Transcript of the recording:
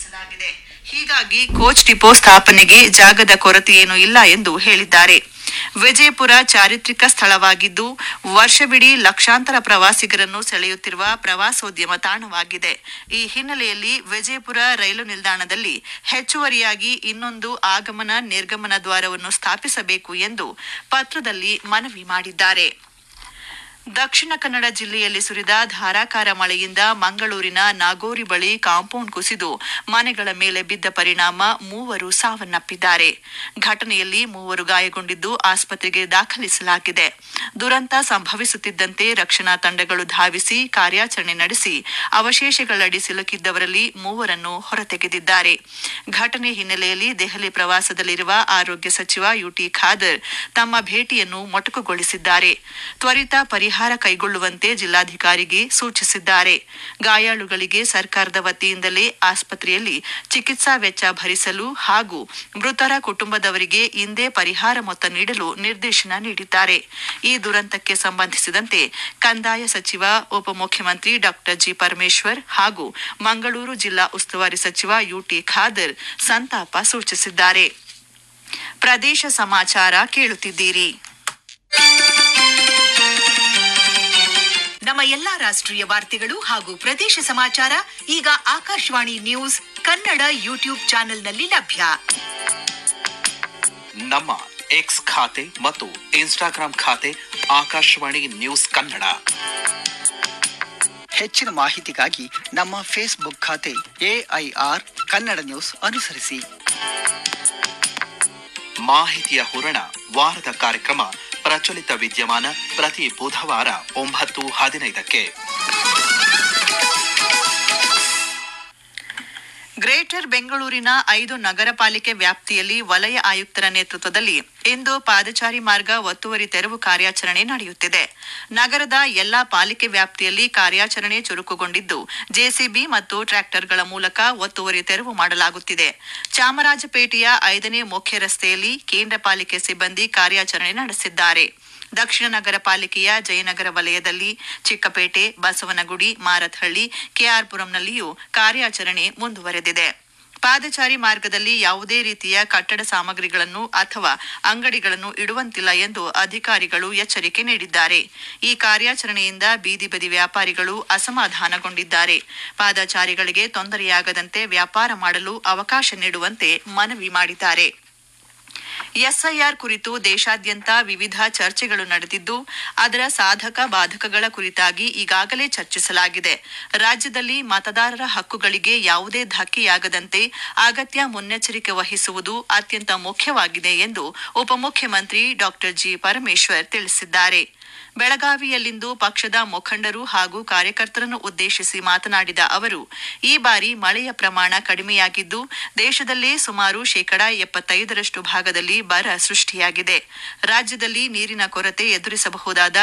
ದಾಖಲಿಸಲಾಗಿದೆ ಹೀಗಾಗಿ coach depot ಸ್ಥಾಪನೆಗೆ ಜಾಗದ ಕೊರತೆಯೇನೂ ಇಲ್ಲ ಎಂದು ಹೇಳಿದ್ದಾರೆ ವಿಜಯಪುರ ಚಾರಿತ್ರಿಕ ಸ್ಥಳವಾಗಿದ್ದು ವರ್ಷವಿಡೀ ಲಕ್ಷಾಂತರ ಪ್ರವಾಸಿಗರನ್ನು ಸೆಳೆಯುತ್ತಿರುವ ಪ್ರವಾಸೋದ್ಯಮ ತಾಣವಾಗಿದೆ ಈ ಹಿನ್ನೆಲೆಯಲ್ಲಿ ವಿಜಯಪುರ ರೈಲು ನಿಲ್ದಾಣದಲ್ಲಿ ಹೆಚ್ಚುವರಿಯಾಗಿ ಇನ್ನೊಂದು ಆಗಮನ ನಿರ್ಗಮನ ದ್ವಾರವನ್ನು ಸ್ಥಾಪಿಸಬೇಕು ಎಂದು ಪತ್ರದಲ್ಲಿ ಮನವಿ ಮಾಡಿದ್ದಾರೆ ದಕ್ಷಿಣ ಕನ್ನಡ ಜಿಲ್ಲೆಯಲ್ಲಿ ಸುರಿದ ಧಾರಾಕಾರ ಮಳೆಯಿಂದ ಮಂಗಳೂರಿನ ನಾಗೋರಿ ಬಳಿ ಕಾಂಪೌಂಡ್ ಕುಸಿದು ಮನೆಗಳ ಮೇಲೆ ಬಿದ್ದ ಪರಿಣಾಮ ಮೂವರು ಸಾವನ್ನಪ್ಪಿದ್ದಾರೆ ಘಟನೆಯಲ್ಲಿ ಮೂವರು ಗಾಯಗೊಂಡಿದ್ದು ಆಸ್ಪತ್ರೆಗೆ ದಾಖಲಿಸಲಾಗಿದೆ ದುರಂತ ಸಂಭವಿಸುತ್ತಿದ್ದಂತೆ ರಕ್ಷಣಾ ತಂಡಗಳು ಧಾವಿಸಿ ಕಾರ್ಯಾಚರಣೆ ನಡೆಸಿ ಅವಶೇಷಗಳಡಿ ಸಿಲುಕಿದ್ದವರಲ್ಲಿ ಮೂವರನ್ನು ಹೊರತೆಗೆದಿದ್ದಾರೆ ಘಟನೆ ಹಿನ್ನೆಲೆಯಲ್ಲಿ ದೆಹಲಿ ಪ್ರವಾಸದಲ್ಲಿರುವ ಆರೋಗ್ಯ ಸಚಿವ ಯುಟಿ ಖಾದರ್ ತಮ್ಮ ಭೇಟಿಯನ್ನು ಮೊಟಕುಗೊಳಿಸಿದ್ದಾರೆ ತ್ವರಿತ ಪರಿಹಾರ ಕೈಗೊಳ್ಳುವಂತೆ ಜಿಲ್ಲಾಧಿಕಾರಿಗೆ ಸೂಚಿಸಿದ್ದಾರೆ ಗಾಯಾಳುಗಳಿಗೆ ಸರ್ಕಾರದ ವತಿಯಿಂದಲೇ ಆಸ್ಪತ್ರೆಯಲ್ಲಿ ಚಿಕಿತ್ಸಾ ವೆಚ್ಚ ಭರಿಸಲು ಹಾಗೂ ಮೃತರ ಕುಟುಂಬದವರಿಗೆ ಇಂದೇ ಪರಿಹಾರ ಮೊತ್ತ ನೀಡಲು ನಿರ್ದೇಶನ ನೀಡಿದ್ದಾರೆ ಈ ದುರಂತಕ್ಕೆ ಸಂಬಂಧಿಸಿದಂತೆ ಕಂದಾಯ ಸಚಿವ ಉಪಮುಖ್ಯಮಂತ್ರಿ ಡಾ ಜಿ ಪರಮೇಶ್ವರ್ ಹಾಗೂ ಮಂಗಳೂರು ಜಿಲ್ಲಾ ಉಸ್ತುವಾರಿ ಸಚಿವ ಯುಟಿ ಖಾದರ್ ಸಂತಾಪ ಸೂಚಿಸಿದ್ದಾರೆ ಪ್ರದೇಶ ಸಮಾಚಾರ ಕೇಳುತ್ತಿದ್ದೀರಿ ನಮ್ಮ ಎಲ್ಲಾ ರಾಷ್ಟ್ರೀಯ ವಾರ್ತೆಗಳು ಹಾಗೂ ಪ್ರದೇಶ ಸಮಾಚಾರ ಈಗ ಆಕಾಶವಾಣಿ ನ್ಯೂಸ್ ಕನ್ನಡ ಯೂಟ್ಯೂಬ್ ಚಾನೆಲ್ನಲ್ಲಿ ಲಭ್ಯ ನಮ್ಮ ಎಕ್ಸ್ ಖಾತೆ ಮತ್ತು ಇನ್ಸ್ಟಾಗ್ರಾಂ ಖಾತೆ ಆಕಾಶವಾಣಿ ನ್ಯೂಸ್ ಕನ್ನಡ ಹೆಚ್ಚಿನ ಮಾಹಿತಿಗಾಗಿ ನಮ್ಮ ಫೇಸ್ಬುಕ್ ಖಾತೆ ಎಐಆರ್ ಕನ್ನಡ ನ್ಯೂಸ್ ಅನುಸರಿಸಿ ಮಾಹಿತಿಯ ಹೂರಣ ವಾರದ ಕಾರ್ಯಕ್ರಮ ಪ್ರಚಲಿತ ವಿದ್ಯಮಾನ ಪ್ರತಿ ಬುಧವಾರ ಒಂಬತ್ತು ಹದಿನೈದಕ್ಕೆ ಗ್ರೇಟರ್ ಬೆಂಗಳೂರಿನ ಐದು ನಗರ ಪಾಲಿಕೆ ವ್ಯಾಪ್ತಿಯಲ್ಲಿ ವಲಯ ಆಯುಕ್ತರ ನೇತೃತ್ವದಲ್ಲಿ ಇಂದು ಪಾದಚಾರಿ ಮಾರ್ಗ ಒತ್ತುವರಿ ತೆರವು ಕಾರ್ಯಾಚರಣೆ ನಡೆಯುತ್ತಿದೆ ನಗರದ ಎಲ್ಲಾ ಪಾಲಿಕೆ ವ್ಯಾಪ್ತಿಯಲ್ಲಿ ಕಾರ್ಯಾಚರಣೆ ಚುರುಕುಗೊಂಡಿದ್ದು ಜೆಸಿಬಿ ಮತ್ತು ಟ್ರ್ಯಾಕ್ಟರ್ಗಳ ಮೂಲಕ ಒತ್ತುವರಿ ತೆರವು ಮಾಡಲಾಗುತ್ತಿದೆ ಚಾಮರಾಜಪೇಟೆಯ ಐದನೇ ಮುಖ್ಯ ರಸ್ತೆಯಲ್ಲಿ ಕೇಂದ್ರ ಪಾಲಿಕೆ ಸಿಬ್ಬಂದಿ ಕಾರ್ಯಾಚರಣೆ ನಡೆಸಿದ್ದಾರೆ ದಕ್ಷಿಣ ನಗರ ಪಾಲಿಕೆಯ ಜಯನಗರ ವಲಯದಲ್ಲಿ ಚಿಕ್ಕಪೇಟೆ ಬಸವನಗುಡಿ ಮಾರತ್ಹಳ್ಳಿ ಕೆಆರ್ಪುರಂನಲ್ಲಿಯೂ ಕಾರ್ಯಾಚರಣೆ ಮುಂದುವರೆದಿದೆ ಪಾದಚಾರಿ ಮಾರ್ಗದಲ್ಲಿ ಯಾವುದೇ ರೀತಿಯ ಕಟ್ಟಡ ಸಾಮಗ್ರಿಗಳನ್ನು ಅಥವಾ ಅಂಗಡಿಗಳನ್ನು ಇಡುವಂತಿಲ್ಲ ಎಂದು ಅಧಿಕಾರಿಗಳು ಎಚ್ಚರಿಕೆ ನೀಡಿದ್ದಾರೆ ಈ ಕಾರ್ಯಾಚರಣೆಯಿಂದ ಬೀದಿ ಬದಿ ವ್ಯಾಪಾರಿಗಳು ಅಸಮಾಧಾನಗೊಂಡಿದ್ದಾರೆ ಪಾದಚಾರಿಗಳಿಗೆ ತೊಂದರೆಯಾಗದಂತೆ ವ್ಯಾಪಾರ ಮಾಡಲು ಅವಕಾಶ ನೀಡುವಂತೆ ಮನವಿ ಮಾಡಿದ್ದಾರೆ ಎಸ್ಐಆರ್ ಕುರಿತು ದೇಶಾದ್ಯಂತ ವಿವಿಧ ಚರ್ಚೆಗಳು ನಡೆದಿದ್ದು ಅದರ ಸಾಧಕ ಬಾಧಕಗಳ ಕುರಿತಾಗಿ ಈಗಾಗಲೇ ಚರ್ಚಿಸಲಾಗಿದೆ ರಾಜ್ಯದಲ್ಲಿ ಮತದಾರರ ಹಕ್ಕುಗಳಿಗೆ ಯಾವುದೇ ಧಕ್ಕೆಯಾಗದಂತೆ ಅಗತ್ಯ ಮುನ್ನೆಚ್ಚರಿಕೆ ವಹಿಸುವುದು ಅತ್ಯಂತ ಮುಖ್ಯವಾಗಿದೆ ಎಂದು ಉಪಮುಖ್ಯಮಂತ್ರಿ ಡಾ ಜಿ ಪರಮೇಶ್ವರ್ ತಿಳಿಸಿದ್ದಾರೆ ಬೆಳಗಾವಿಯಲ್ಲಿಂದು ಪಕ್ಷದ ಮುಖಂಡರು ಹಾಗೂ ಕಾರ್ಯಕರ್ತರನ್ನು ಉದ್ದೇಶಿಸಿ ಮಾತನಾಡಿದ ಅವರು ಈ ಬಾರಿ ಮಳೆಯ ಪ್ರಮಾಣ ಕಡಿಮೆಯಾಗಿದ್ದು ದೇಶದಲ್ಲೇ ಸುಮಾರು ಶೇಕಡಾ ಎಪ್ಪತ್ತೈದರಷ್ಟು ಭಾಗದಲ್ಲಿ ಬರ ಸೃಷ್ಟಿಯಾಗಿದೆ ರಾಜ್ಯದಲ್ಲಿ ನೀರಿನ ಕೊರತೆ ಎದುರಿಸಬಹುದಾದ